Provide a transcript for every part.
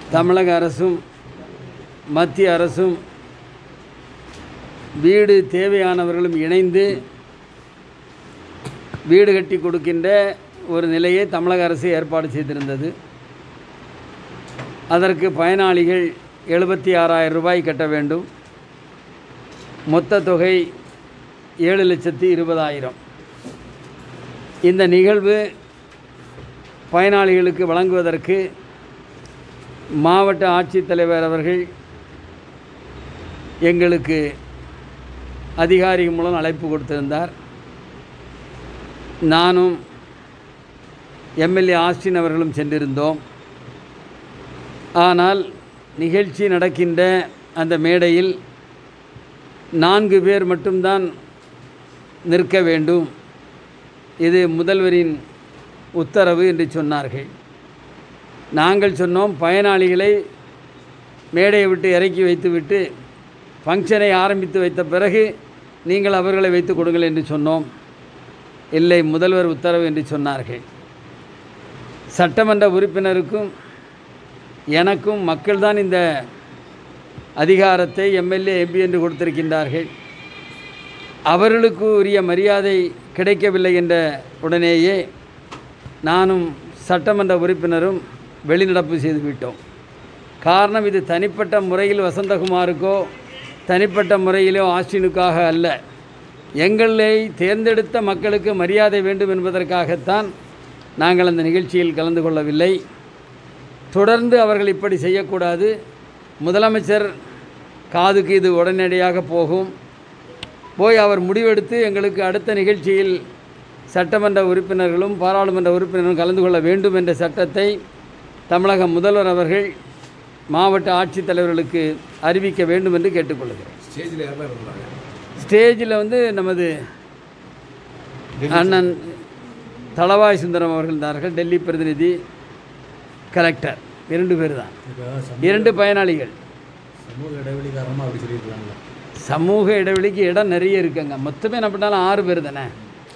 தமிழக அரசும் மத்திய அரசும் வீடு தேவையானவர்களும் இணைந்து வீடு கட்டி கொடுக்கின்ற ஒரு நிலையை தமிழக அரசு ஏற்பாடு செய்திருந்தது அதற்கு பயனாளிகள் எழுபத்தி ஆறாயிரம் ரூபாய் கட்ட வேண்டும் மொத்த தொகை ஏழு லட்சத்தி இருபதாயிரம் இந்த நிகழ்வு பயனாளிகளுக்கு வழங்குவதற்கு மாவட்ட ஆட்சித்தலைவர் அவர்கள் எங்களுக்கு அதிகாரிகள் மூலம் அழைப்பு கொடுத்திருந்தார் நானும் எம்எல்ஏ ஆஸ்டின் அவர்களும் சென்றிருந்தோம் ஆனால் நிகழ்ச்சி நடக்கின்ற அந்த மேடையில் நான்கு பேர் மட்டும்தான் நிற்க வேண்டும் இது முதல்வரின் உத்தரவு என்று சொன்னார்கள் நாங்கள் சொன்னோம் பயனாளிகளை மேடையை விட்டு இறக்கி வைத்துவிட்டு ஃபங்க்ஷனை ஆரம்பித்து வைத்த பிறகு நீங்கள் அவர்களை வைத்து கொடுங்கள் என்று சொன்னோம் இல்லை முதல்வர் உத்தரவு என்று சொன்னார்கள் சட்டமன்ற உறுப்பினருக்கும் எனக்கும் மக்கள்தான் இந்த அதிகாரத்தை எம்எல்ஏ எம்பி என்று கொடுத்திருக்கின்றார்கள் அவர்களுக்கு உரிய மரியாதை கிடைக்கவில்லை என்ற உடனேயே நானும் சட்டமன்ற உறுப்பினரும் வெளிநடப்பு செய்துவிட்டோம் காரணம் இது தனிப்பட்ட முறையில் வசந்தகுமாருக்கோ தனிப்பட்ட முறையிலோ ஆஸ்டினுக்காக அல்ல எங்களை தேர்ந்தெடுத்த மக்களுக்கு மரியாதை வேண்டும் என்பதற்காகத்தான் நாங்கள் அந்த நிகழ்ச்சியில் கலந்து கொள்ளவில்லை தொடர்ந்து அவர்கள் இப்படி செய்யக்கூடாது முதலமைச்சர் காதுக்கு இது உடனடியாக போகும் போய் அவர் முடிவெடுத்து எங்களுக்கு அடுத்த நிகழ்ச்சியில் சட்டமன்ற உறுப்பினர்களும் பாராளுமன்ற உறுப்பினர்களும் கலந்து கொள்ள வேண்டும் என்ற சட்டத்தை தமிழக முதல்வர் அவர்கள் மாவட்ட ஆட்சித்தலைவர்களுக்கு அறிவிக்க வேண்டும் என்று கேட்டுக்கொள்கிறேன் ஸ்டேஜில் யாரெல்லாம் இருந்தாங்க ஸ்டேஜில் வந்து நமது அண்ணன் தளவாய் சுந்தரம் அவர்கள் இருந்தார்கள் டெல்லி பிரதிநிதி கலெக்டர் இரண்டு பேர் தான் இப்போ இரண்டு பயனாளிகள் சமூக இடைவெளி காரணமாக அப்படி சொல்லியிருக்காங்களா சமூக இடைவெளிக்கு இடம் நிறைய இருக்குங்க மொத்தமே என்ன பண்ணாலும் ஆறு பேர் தானே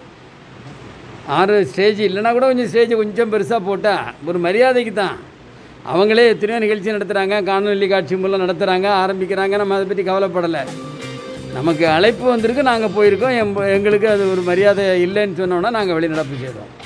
ஆறு ஸ்டேஜ் இல்லைன்னா கூட கொஞ்சம் ஸ்டேஜ் கொஞ்சம் பெருசாக போட்டால் ஒரு மரியாதைக்கு தான் அவங்களே எத்தனையோ நிகழ்ச்சி நடத்துகிறாங்க காணொலி காட்சி மூலம் நடத்துகிறாங்க ஆரம்பிக்கிறாங்க நம்ம அதை பற்றி கவலைப்படலை நமக்கு அழைப்பு வந்திருக்கு நாங்கள் போயிருக்கோம் எம் எங்களுக்கு அது ஒரு மரியாதை இல்லைன்னு சொன்னோன்னா நாங்கள் வெளிநடப்பு செய்தோம்